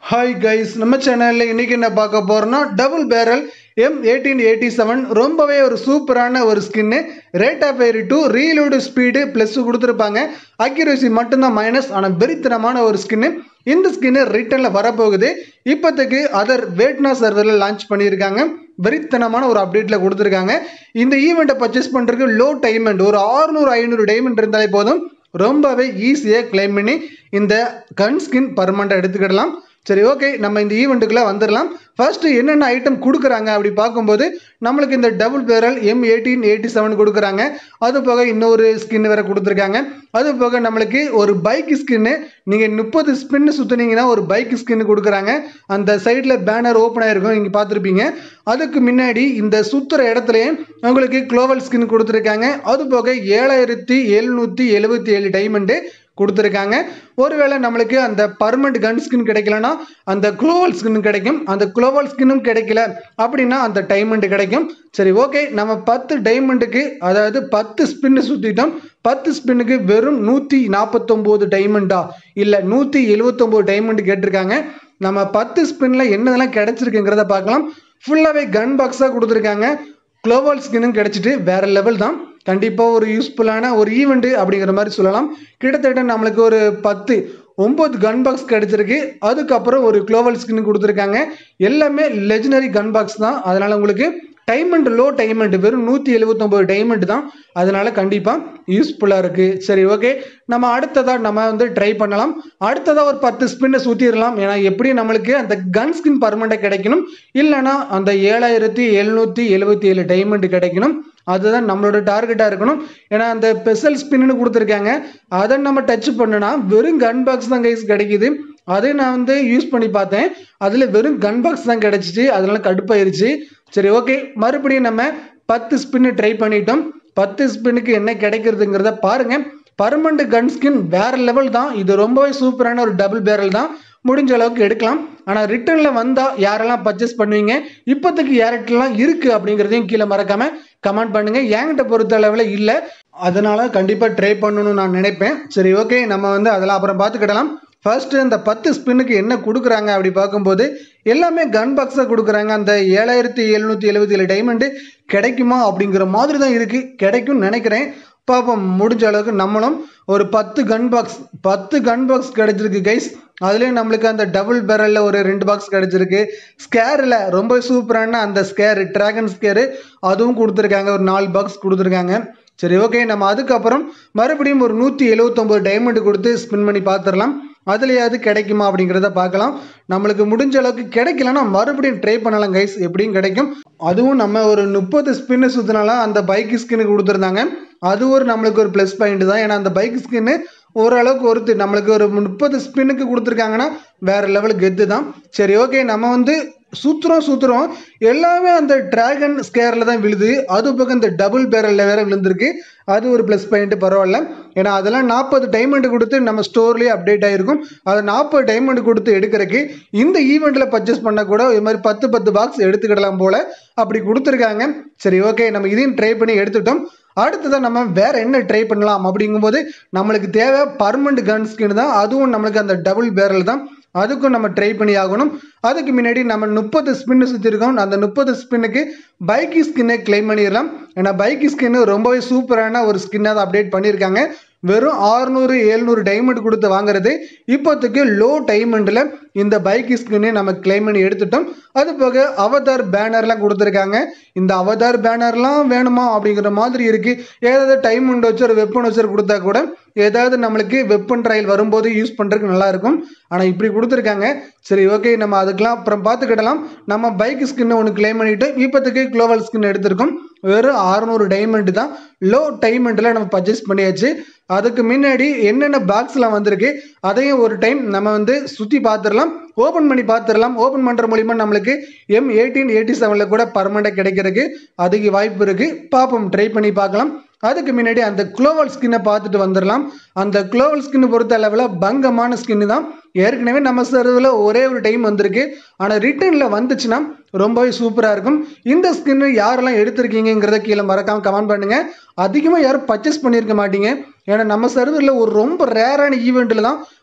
hi guys நம்ம சேனலில் இன்னைக்கு என்ன பார்க்க போறோம்னா double barrel M eighteen eighty seven ரொம்பவே ஒரு சூப்பரான ஒரு ஸ்கின்னு ரேட் ஆஃப் ஏரி டூ ரீலோடு ஸ்பீடு ப்ளஸ் கொடுத்துருப்பாங்க அக்யூரசி மட்டும்தான் மைனஸ் ஆனால் வெறித்தனமான ஒரு ஸ்கின்னு இந்த ஸ்கின்னு ரிட்டர்னில் வரப்போகுது இப்போதைக்கு அதர் வேட்னா சர்வரில் லான்ச் பண்ணியிருக்காங்க வெறித்தனமான ஒரு அப்டேட்டில் கொடுத்துருக்காங்க இந்த ஈவெண்ட்டை பர்ச்சேஸ் பண்ணுறதுக்கு லோ டைமண்ட் ஒரு ஆறுநூறு ஐநூறு டைமண்ட் இருந்தாலே போதும் ரொம்பவே ஈஸியாக கிளைம் பண்ணி இந்த கன் ஸ்கின் பர்மனெண்ட்டாக எடுத்துக்கிடலாம் சரி ஓகே நம்ம இந்த ஈவெண்ட்டுக்குள்ளே வந்துடலாம் ஃபர்ஸ்ட்டு என்னென்ன ஐட்டம் கொடுக்குறாங்க அப்படி பார்க்கும்போது நம்மளுக்கு இந்த double barrel M eighteen eighty seven கொடுக்குறாங்க அது போக இன்னொரு ஸ்கின் வேறு கொடுத்துருக்காங்க அது போக நம்மளுக்கு ஒரு பைக் ஸ்கின்னு நீங்கள் முப்பது ஸ்பின்னு சுற்றுனீங்கன்னா ஒரு பைக் ஸ்கின்னு கொடுக்குறாங்க அந்த சைடில் பேனர் ஓப்பன் ஆகிருக்கும் நீங்கள் பார்த்துருப்பீங்க அதுக்கு முன்னாடி இந்த சுற்றுற இடத்துலையே உங்களுக்கு குளோவல் ஸ்கின் கொடுத்துருக்காங்க அது போக ஏழாயிரத்தி எழுநூற்றி எழுபத்தி ஏழு டைமண்டு கொடுத்துருக்காங்க ஒருவேளை நம்மளுக்கு அந்த பர்மனண்ட் கன் ஸ்கின் கிடைக்கலனா அந்த குளோவல் ஸ்கின் கிடைக்கும் அந்த குளோவல் ஸ்கின்னும் கிடைக்கல அப்படின்னா அந்த டைமண்ட் கிடைக்கும் சரி ஓகே நம்ம பத்து டைமண்டுக்கு அதாவது பத்து ஸ்பின்னு சுற்றிட்டோம் பத்து ஸ்பின்னுக்கு வெறும் நூற்றி நாற்பத்தொம்போது டைமண்டா இல்லை நூற்றி எழுபத்தொம்போது டைமண்ட் கேட்டிருக்காங்க நம்ம பத்து ஸ்பின்னில் என்னதெல்லாம் கிடைச்சிருக்குங்கிறத பார்க்கலாம் ஃபுல்லாகவே கன் பாக்ஸாக கொடுத்துருக்காங்க குளோபல் ஸ்கின்னும் கிடச்சிட்டு வேற லெவல் தான் கண்டிப்பாக ஒரு யூஸ்ஃபுல்லான ஒரு ஈவெண்ட்டு அப்படிங்கிற மாதிரி சொல்லலாம் கிட்டத்தட்ட நம்மளுக்கு ஒரு பத்து ஒம்பது கன் பாக்ஸ் கிடச்சிருக்கு அதுக்கப்புறம் ஒரு குளோபல் ஸ்கின் கொடுத்துருக்காங்க எல்லாமே லெஜனரி கன் பாக்ஸ் தான் அதனால் உங்களுக்கு டைமண்ட் லோ டைமண்ட் வெறும் நூற்றி எழுபத்தொம்போது டைமண்ட் தான் அதனால் கண்டிப்பாக யூஸ்ஃபுல்லாக இருக்குது சரி ஓகே நம்ம அடுத்ததாக நம்ம வந்து ட்ரை பண்ணலாம் அடுத்ததாக ஒரு பத்து ஸ்பின்னை சுற்றிடலாம் ஏன்னா எப்படி நம்மளுக்கு அந்த கன் ஸ்கின் பர்மனெண்ட்டாக கிடைக்கணும் இல்லைனா அந்த ஏழாயிரத்தி எழுநூற்றி எழுபத்தி ஏழு டைமண்ட் கிடைக்கணும் அதுதான் நம்மளோட டார்கெட்டாக இருக்கணும் ஏன்னா அந்த ஸ்பெஷல் ஸ்பின்னு கொடுத்துருக்காங்க அதை நம்ம டச் பண்ணுனா வெறும் கன் பாக்ஸ் தான் கைஸ் கிடைக்குது அதை நான் வந்து யூஸ் பண்ணி பார்த்தேன் அதில் வெறும் கன் பாக்ஸ் தான் கிடச்சிச்சு அதனால கடுப்பாயிருச்சு சரி ஓகே மறுபடியும் நம்ம பத்து ஸ்பின்னு ட்ரை பண்ணிட்டோம் பத்து ஸ்பின்னுக்கு என்ன கிடைக்கிறதுங்கிறத பாருங்க பர்மனண்ட் கன் ஸ்கின் வேற லெவல் தான் இது ரொம்பவே சூப்பரான ஒரு டபுள் பேரல் தான் முடிஞ்ச அளவுக்கு எடுக்கலாம் ஆனால் ரிட்டர்னில் வந்தால் யாரெல்லாம் பர்ச்சேஸ் பண்ணுவீங்க இப்போதைக்கு யார்கிட்டலாம் இருக்குது அப்படிங்கிறதையும் கீழே மறக்காமல் கமெண்ட் பண்ணுங்கள் என்கிட்ட பொறுத்த அளவில் இல்லை அதனால் கண்டிப்பாக ட்ரை பண்ணணும்னு நான் நினைப்பேன் சரி ஓகே நம்ம வந்து அதெல்லாம் அப்புறம் பார்த்துக்கிடலாம் ஃபர்ஸ்ட்டு இந்த பத்து ஸ்பின்னுக்கு என்ன கொடுக்குறாங்க அப்படி பார்க்கும்போது எல்லாமே கன் பாக்ஸாக கொடுக்குறாங்க அந்த ஏழாயிரத்தி எழுநூற்றி எழுபத்தி ஏழு டைமண்டு கிடைக்குமா அப்படிங்கிற மாதிரி தான் இருக்குது கிடைக்கும்னு நினைக்கிறேன் பார்ப்போம் முடிஞ்ச அளவுக்கு நம்மளும் ஒரு பத்து கன் பாக்ஸ் பத்து கன் பாக்ஸ் கிடைச்சிருக்கு கைஸ் அதுலேயும் நம்மளுக்கு அந்த டபுள் பேரலில் ஒரு ரெண்டு பாக்ஸ் கிடைச்சிருக்கு ஸ்கேரில் ரொம்ப சூப்பரான அந்த ஸ்கேரு ட்ராகன் ஸ்கேரு அதுவும் கொடுத்துருக்காங்க ஒரு நாலு பாக்ஸ் கொடுத்துருக்காங்க சரி ஓகே நம்ம அதுக்கப்புறம் மறுபடியும் ஒரு நூற்றி எழுபத்தொம்போது டைமண்ட் கொடுத்து ஸ்பின் பண்ணி பார்த்துடலாம் அதுலையாவது கிடைக்குமா அப்படிங்கிறத பார்க்கலாம் நம்மளுக்கு முடிஞ்ச அளவுக்கு கிடைக்கலன்னா மறுபடியும் ட்ரை பண்ணலாம் கைஸ் எப்படியும் கிடைக்கும் அதுவும் நம்ம ஒரு முப்பது ஸ்பின்னு சுற்றினாலும் அந்த பைக் ஸ்கின்னு கொடுத்துருந்தாங்க அது ஒரு நம்மளுக்கு ஒரு ப்ளஸ் பாயிண்ட் தான் ஏன்னா அந்த பைக் ஸ்கின்னு ஓரளவுக்கு ஒருத்து நம்மளுக்கு ஒரு முப்பது ஸ்பின்னுக்கு கொடுத்துருக்காங்கன்னா வேற லெவல் கெத்து தான் சரி ஓகே நம்ம வந்து சுற்றுறோம் சுற்றுறோம் எல்லாமே அந்த டிராகன் ஸ்கேரில் தான் விழுது அது பக்கம் இந்த டபுள் பேரலில் வேற விழுந்திருக்கு அது ஒரு ப்ளஸ் பாயிண்ட் பரவாயில்ல ஏன்னா அதெல்லாம் நாற்பது டைமண்ட் கொடுத்து நம்ம ஸ்டோர்லேயே அப்டேட் ஆகிருக்கும் அதை நாற்பது டைமண்ட் கொடுத்து எடுக்கிறதுக்கு இந்த ஈவெண்ட்டில் பர்ச்சேஸ் பண்ணால் கூட இது மாதிரி பத்து பத்து பாக்ஸ் எடுத்துக்கிடலாம் போல் அப்படி கொடுத்துருக்காங்க சரி ஓகே நம்ம இதையும் ட்ரை பண்ணி எடுத்துட்டோம் அடுத்ததான் நம்ம வேற என்ன ட்ரை பண்ணலாம் அப்படிங்கும்போது நம்மளுக்கு தேவை பர்மனண்ட் கன் ஸ்கின் தான் அதுவும் நம்மளுக்கு அந்த டபுள் பேரல் தான் அதுக்கும் நம்ம ட்ரை பண்ணி ஆகணும் அதுக்கு முன்னாடி நம்ம முப்பது ஸ்பின்னு சுற்றிருக்கோம் அந்த முப்பது ஸ்பின்னுக்கு பைக் ஸ்கின்னை கிளைம் பண்ணிடலாம் ஏன்னா பைக் ஸ்கின்னு ரொம்பவே சூப்பரான ஒரு ஸ்கின்னாக தான் அப்டேட் பண்ணியிருக்காங்க வெறும் ஆறுநூறு எழுநூறு டைமண்ட் கொடுத்து வாங்குறது இப்போதைக்கு லோ டைமண்டில் இந்த பைக் ஸ்கின்னு நம்ம கிளைம் பண்ணி எடுத்துட்டோம் அது போக அவதார் பேனர்லாம் கொடுத்துருக்காங்க இந்த அவதார் பேனர்லாம் வேணுமா அப்படிங்கிற மாதிரி இருக்குது ஏதாவது டைமண்ட் வச்சு ஒரு வெப்பன் வச்சு கொடுத்தா கூட ஏதாவது நம்மளுக்கு வெப்பன் ட்ரையல் வரும்போது யூஸ் பண்ணுறதுக்கு நல்லாயிருக்கும் ஆனால் இப்படி கொடுத்துருக்காங்க சரி ஓகே நம்ம அதுக்கெலாம் அப்புறம் பார்த்துக்கிடலாம் நம்ம பைக் ஸ்கின் ஒன்று கிளைம் பண்ணிவிட்டு இப்போதைக்கு குளோவல் ஸ்கின் எடுத்திருக்கோம் வெறும் அறுநூறு டைமண்ட் தான் லோ டைமண்டில் நம்ம பர்ச்சேஸ் பண்ணியாச்சு அதுக்கு முன்னாடி என்னென்ன பாக்ஸ்லாம் வந்திருக்கு அதையும் ஒரு டைம் நம்ம வந்து சுற்றி பார்த்துடலாம் ஓப்பன் பண்ணி பார்த்துடலாம் ஓப்பன் பண்ணுற மூலிமா நம்மளுக்கு எம் எயிட்டீன் எயிட்டி செவனில் கூட பர்மனெண்ட்டாக கிடைக்கிறதுக்கு அதுக்கு வாய்ப்பு இருக்குது பார்ப்போம் ட்ரை பண்ணி பார்க்கலாம் அதுக்கு முன்னாடி அந்த குளோவல் ஸ்கின்னை பார்த்துட்டு வந்துடலாம் அந்த குளோவல் ஸ்கின் பொறுத்த அளவில் பங்கமான ஸ்கின்னு தான் ஏற்கனவே நம்ம சர்வில் ஒரே ஒரு டைம் வந்திருக்கு ஆனால் ரிட்டர்னில் வந்துச்சுன்னா ரொம்பவே சூப்பராக இருக்கும் இந்த ஸ்கின்னு யாரெல்லாம் எடுத்திருக்கீங்கிறத கீழே மறக்காமல் கமெண்ட் பண்ணுங்கள் அதிகமாக யாரும் பர்ச்சேஸ் பண்ணியிருக்க மாட்டீங்க ஏன்னா நம்ம சர்வரில் ஒரு ரொம்ப ரேரான ஈவெண்ட்டில் தான்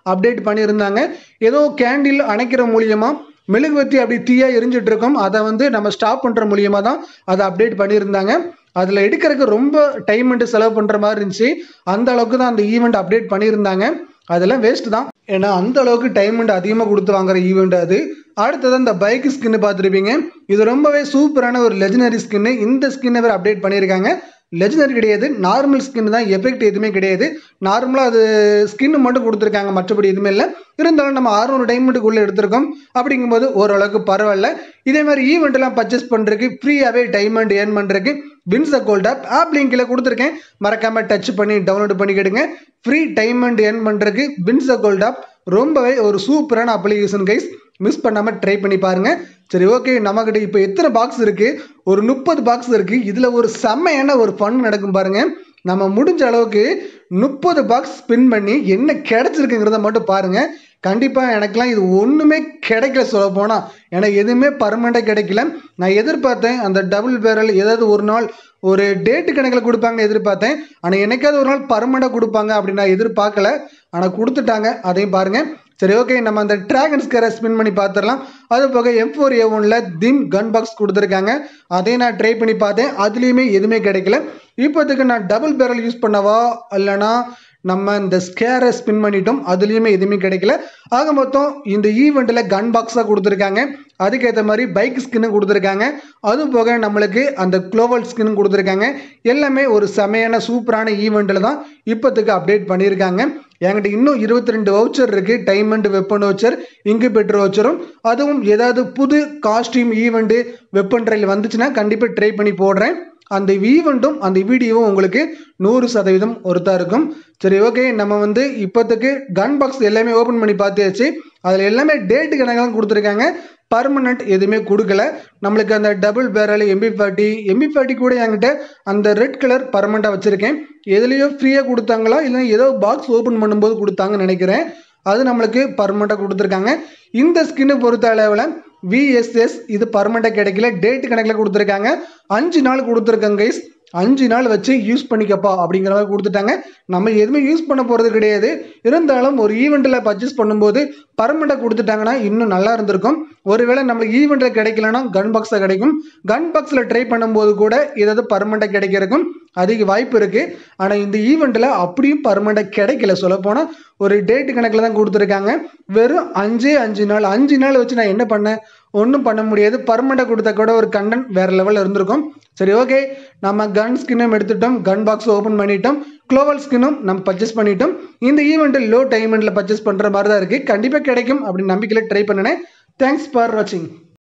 அப்டேட் பண்ணியிருந்தாங்க ஏதோ கேண்டில் அணைக்கிற மூலியமா மெழுகுவத்தி அப்படி தீயா எரிஞ்சிட்டு இருக்கும் அதை வந்து நம்ம ஸ்டாப் பண்ணுற மூலியமாக தான் அதை அப்டேட் பண்ணியிருந்தாங்க அதில் எடுக்கிறதுக்கு ரொம்ப டைம் அண்ட் செலவு பண்ணுற மாதிரி இருந்துச்சு அந்த அளவுக்கு தான் அந்த ஈவெண்ட் அப்டேட் பண்ணியிருந்தாங்க அதெல்லாம் வேஸ்ட் தான் ஏன்னா அந்த அளவுக்கு டைம் அண்ட் அதிகமாக கொடுத்து வாங்குற ஈவெண்ட் அது அடுத்தது அந்த பைக் ஸ்கின்னு பார்த்துருப்பீங்க இது ரொம்பவே சூப்பரான ஒரு லெஜனரி ஸ்கின்னு இந்த ஸ்கின்னை வேறு அப்டேட் பண்ணியிருக்காங்க லெஜனரி கிடையாது நார்மல் ஸ்கின் தான் எஃபெக்ட் எதுவுமே கிடையாது நார்மலாக அது ஸ்கின்னு மட்டும் கொடுத்துருக்காங்க மற்றபடி எதுவுமே இல்லை இருந்தாலும் நம்ம அறுநூறு டைமண்டுக்குள்ளே எடுத்திருக்கோம் அப்படிங்கும்போது ஓரளவுக்கு பரவாயில்ல இதே மாதிரி ஈவெண்ட்லாம் பர்ச்சேஸ் பண்ணுறதுக்கு ஃப்ரீயாகவே டைமண்ட் ஏர்ன் பண்ணுறதுக்கு வின்ஸ் கோல்ட் ஆப் ஆப் லிங்கில் கொடுத்துருக்கேன் மறக்காமல் டச் பண்ணி டவுன்லோட் பண்ணிக்கிடுங்க ஃப்ரீ டைமண்ட் ஏர்ன் பண்ணுறதுக்கு வின்ஸ் கோல்ட் ஆப் ரொம்பவே ஒரு சூப்பரான அப்ளிகேஷன் கைஸ் மிஸ் பண்ணாமல் ட்ரை பண்ணி பாருங்க சரி ஓகே நம்மக்கிட்ட இப்போ எத்தனை பாக்ஸ் இருக்குது ஒரு முப்பது பாக்ஸ் இருக்குது இதில் ஒரு செம்மையான ஒரு ஃபன் நடக்கும் பாருங்க நம்ம முடிஞ்ச அளவுக்கு முப்பது பாக்ஸ் ஸ்பின் பண்ணி என்ன கிடைச்சிருக்குங்கிறத மட்டும் பாருங்க கண்டிப்பாக எனக்குலாம் இது ஒன்றுமே கிடைக்கல சொல்ல போனால் எனக்கு எதுவுமே பர்மனெண்ட்டாக கிடைக்கல நான் எதிர்பார்த்தேன் அந்த டபுள் பேரல் ஏதாவது ஒரு நாள் ஒரு டேட்டு கணக்கில் கொடுப்பாங்கன்னு எதிர்பார்த்தேன் ஆனால் என்னைக்காவது ஒரு நாள் பர்மனெண்ட்டாக கொடுப்பாங்க அப்படின்னு நான் எதிர்பார்க்கல ஆனால் கொடுத்துட்டாங்க அதையும் பாருங்கள் சரி ஓகே நம்ம அந்த டிராகன் ஸ்கரை ஸ்பின் பண்ணி பார்த்துடலாம் அது போக எம் ஃபோர் ஏ ஒனில் திம் கன் பாக்ஸ் கொடுத்துருக்காங்க அதையும் நான் ட்ரை பண்ணி பார்த்தேன் அதுலேயுமே எதுவுமே கிடைக்கல இப்போதைக்கு நான் டபுள் பேரல் யூஸ் பண்ணவா இல்லைனா நம்ம இந்த ஸ்கேரை ஸ்பின் பண்ணிட்டோம் அதுலேயுமே எதுவுமே கிடைக்கல ஆக மொத்தம் இந்த ஈவெண்ட்டில் கன் பாக்ஸாக கொடுத்துருக்காங்க அதுக்கேற்ற மாதிரி பைக் ஸ்கின்னு கொடுத்துருக்காங்க அது போக நம்மளுக்கு அந்த குளோவல் ஸ்கின்னு கொடுத்துருக்காங்க எல்லாமே ஒரு செமையான சூப்பரான ஈவெண்ட்டில் தான் இப்போத்துக்கு அப்டேட் பண்ணியிருக்காங்க என்கிட்ட இன்னும் இருபத்தி ரெண்டு வவுச்சர் இருக்குது டைம் அண்ட் வெப்பன் வவுச்சர் இங்கு பெட்ரு வவுச்சரும் அதுவும் ஏதாவது புது காஸ்டியூம் ஈவெண்ட்டு வெப்பன் ட்ரைல் வந்துச்சுன்னா கண்டிப்பாக ட்ரை பண்ணி போடுறேன் அந்த ஈவெண்ட்டும் அந்த வீடியோவும் உங்களுக்கு நூறு சதவீதம் ஒருத்தா இருக்கும் சரி ஓகே நம்ம வந்து இப்போதைக்கு கன் பாக்ஸ் எல்லாமே ஓப்பன் பண்ணி பார்த்தாச்சு அதில் எல்லாமே டேட்டு கணக்கெல்லாம் கொடுத்துருக்காங்க பர்மனண்ட் எதுவுமே கொடுக்கல நம்மளுக்கு அந்த double barrel MP forty MP forty கூட என்கிட்ட அந்த ரெட் கலர் பர்மனெண்ட்டாக வச்சுருக்கேன் எதுலேயோ ஃப்ரீயாக கொடுத்தாங்களா இல்லை ஏதோ பாக்ஸ் ஓப்பன் பண்ணும்போது கொடுத்தாங்கன்னு நினைக்கிறேன் அது நம்மளுக்கு பர்மனெண்ட்டாக கொடுத்துருக்காங்க இந்த ஸ்கின்னு பொறுத்த அளவில் விஎஸ்எஸ் இது பர்மனெண்ட்டாக கிடைக்கல டேட்டு கணக்கில் கொடுத்துருக்காங்க அஞ்சு நாள் கொடுத்துருக்காங்க கைஸ் அஞ்சு நாள் வச்சு யூஸ் பண்ணிக்கப்பா அப்படிங்கிற மாதிரி கொடுத்துட்டாங்க நம்ம எதுவுமே யூஸ் பண்ண போகிறது கிடையாது இருந்தாலும் ஒரு ஈவெண்ட்டில் பர்ச்சேஸ் பண்ணும்போது பர்மனெண்ட்டாக கொடுத்துட்டாங்கன்னா இன்னும் நல்லா இருந்திருக்கும் ஒருவேளை நம்மளுக்கு ஈவெண்ட்டில் கிடைக்கலன்னா கன் பாக்ஸில் கிடைக்கும் கன் பாக்ஸில் ட்ரை பண்ணும்போது கூட ஏதாவது பர்மனெண்ட்டாக கிடைக்கிறதுக்கும் அதிக வாய்ப்பு இருக்குது ஆனால் இந்த ஈவெண்ட்டில் அப்படியும் பர்மனெண்ட்டாக கிடைக்கல சொல்லப்போனால் ஒரு டேட்டு கணக்கில் தான் கொடுத்துருக்காங்க வெறும் அஞ்சே அஞ்சு நாள் அஞ்சு நாள் வச்சு நான் என்ன பண்ணேன் ஒன்றும் பண்ண முடியாது பர்மனெண்ட்டாக கொடுத்தா கூட ஒரு கண்டென்ட் வேறு லெவலில் இருந்திருக்கும் சரி ஓகே நம்ம கன் ஸ்கின்னும் எடுத்துட்டோம் கன் பாக்ஸ் ஓப்பன் பண்ணிட்டோம் க்ளோவல் ஸ்கின்னும் நம்ம பர்ச்சேஸ் பண்ணிட்டோம் இந்த ஈவெண்ட்டில் லோ டைமெண்ட்டில் பர்ச்சேஸ் பண்ணுற மாதிரி தான் இருக்குது கண்டிப்பாக கிடைக்கும் அப்படின்னு நம்பிக்கையில் ட்ரை பண்ணினேன் தேங்க்ஸ் ஃபார் வாட்சிங்